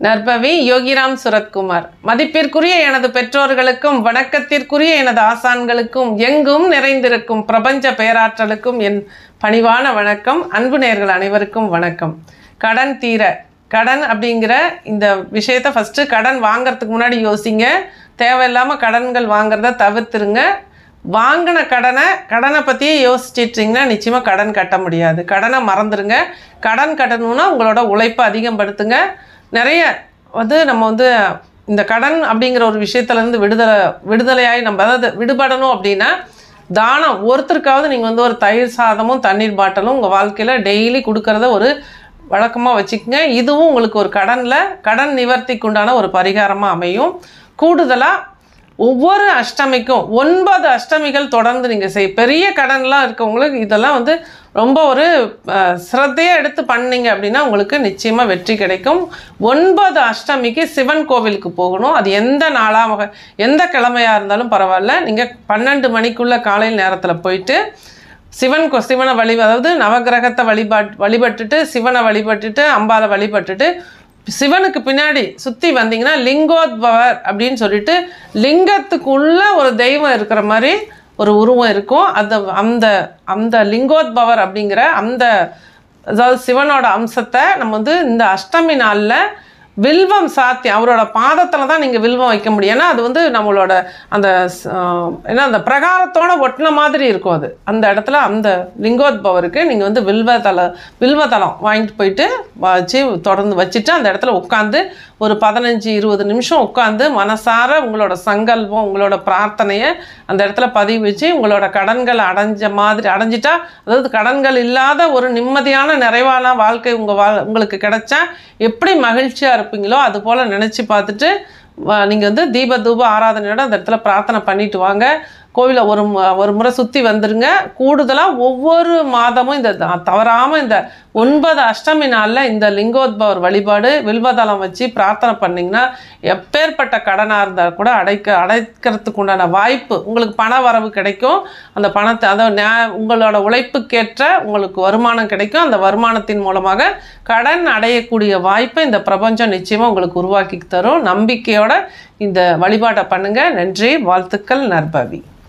நற்பவி யோகிராம் சுரத்குமார் மதிப்பிற்குரிய எனது பெற்றோர்களுக்கும் வணக்கத்திற்குரிய எனது ஆசான்களுக்கும் எங்கும் நிறைந்திருக்கும் பிரபஞ்ச பேராற்றலுக்கும் என் பணிவான வணக்கம் அன்பு நேயர்கள் அனைவருக்கும் வணக்கம் கடன் தீர கடன் அப்படிங்கிற இந்த விஷயத்தை ஃபஸ்ட்டு கடன் வாங்குறதுக்கு முன்னாடி யோசிங்க தேவையில்லாமல் கடன்கள் வாங்குறத தவிர்த்துருங்க வாங்கின கடனை கடனை பற்றியே யோசிச்சிட்டிங்கன்னா நிச்சயமாக கடன் கட்ட முடியாது கடனை மறந்துடுங்க கடன் கட்டணும்னா உங்களோட உழைப்பை அதிகப்படுத்துங்க நிறைய வந்து நம்ம வந்து இந்த கடன் அப்படிங்கிற ஒரு விஷயத்துலேருந்து விடுதலை விடுதலையாகி நம்ம அதாவது விடுபடணும் அப்படின்னா தானம் ஒருத்தருக்காவது நீங்கள் வந்து ஒரு தயிர் சாதமும் தண்ணீர் பாட்டிலும் உங்கள் வாழ்க்கையில் டெய்லி கொடுக்கறத ஒரு வழக்கமாக வச்சுக்கோங்க இதுவும் உங்களுக்கு ஒரு கடனில் கடன் நிவர்த்திக்கு உண்டான ஒரு பரிகாரமாக அமையும் கூடுதலாக ஒவ்வொரு அஷ்டமிக்கும் ஒன்பது அஷ்டமிகள் தொடர்ந்து நீங்கள் செய் பெரிய கடன்லாம் இருக்கவங்களுக்கு இதெல்லாம் வந்து ரொம்ப ஒரு சிரத்தையாக எடுத்து பண்ணீங்க அப்படின்னா உங்களுக்கு நிச்சயமாக வெற்றி கிடைக்கும் ஒன்பது அஷ்டமிக்கு சிவன் கோவிலுக்கு போகணும் அது எந்த நாளாக எந்த கிழமையாக இருந்தாலும் பரவாயில்ல நீங்கள் பன்னெண்டு மணிக்குள்ளே காலையில் நேரத்தில் போயிட்டு சிவன் கொ சிவனை வழி அதாவது நவகிரகத்தை வழிபாட் வழிபட்டுட்டு சிவனை வழிபட்டுட்டு அம்பாவை வழிபட்டுட்டு சிவனுக்கு பின்னாடி சுற்றி வந்தீங்கன்னா லிங்கோத்பவர் அப்படின்னு சொல்லிட்டு லிங்கத்துக்குள்ள ஒரு தெய்வம் இருக்கிற மாதிரி ஒரு உருவம் இருக்கும் அந்த அந்த அந்த லிங்கோத்பவர் அப்படிங்கிற அந்த அதாவது சிவனோட அம்சத்தை நம்ம வந்து இந்த அஷ்டமி நாளில் வில்வம் சாத்தி அவரோட பாதத்தில் தான் நீங்கள் வில்வம் வைக்க முடியும் ஏன்னா அது வந்து நம்மளோட அந்த ஸ்- ஆஹ் என்ன அந்த பிரகாரத்தோட ஒட்டின மாதிரி இருக்கும் அது அந்த இடத்துல அந்த லிங்கோத்பவருக்கு நீங்கள் வந்து வில்வதல வில்வதளம் வாங்கிட்டு போயிட்டு வச்சு தொடர்ந்து வச்சுட்டு அந்த இடத்துல உட்காந்து ஒரு பதினஞ்சு இருபது நிமிஷம் உட்காந்து மனசார உங்களோட சங்கல்பம் உங்களோட பிரார்த்தனையை அந்த இடத்துல பதிவு வச்சு உங்களோட கடன்கள் அடைஞ்ச மாதிரி அடைஞ்சிட்டா அதாவது கடன்கள் இல்லாத ஒரு நிம்மதியான நிறைவான வாழ்க்கை உங்கள் வாழ் உங்களுக்கு கிடைச்சா எப்படி மகிழ்ச்சியாக இருப்பீங்களோ அது போல் நினச்சி பார்த்துட்டு நீங்கள் வந்து தீப தூப ஆராதனையோட அந்த இடத்துல பிரார்த்தனை பண்ணிட்டு வாங்க கோவிலை ஒரு மு- ஒரு முறை சுற்றி வந்துருங்க கூடுதலாக ஒவ்வொரு மாதமும் இந்த தவறாமல் இந்த ஒன்பது அஷ்டமி நாளில் இந்த லிங்கோத்பவர் வழிபாடு வில்வதளம் வச்சு பிரார்த்தனை பண்ணிங்கன்னா எப்பேற்பட்ட கடனாக இருந்தால் கூட அடைக்க அடைக்கிறதுக்கு உண்டான வாய்ப்பு உங்களுக்கு பண வரவு கிடைக்கும் அந்த பணத்தை அதாவது நியா- உங்களோட உழைப்புக்கேற்ற உங்களுக்கு வருமானம் கிடைக்கும் அந்த வருமானத்தின் மூலமாக கடன் அடையக்கூடிய வாய்ப்பை இந்த பிரபஞ்சம் நிச்சயமாக உங்களுக்கு உருவாக்கி தரும் நம்பிக்கையோட இந்த வழிபாட்டை பண்ணுங்க நன்றி வாழ்த்துக்கள் நற்பவி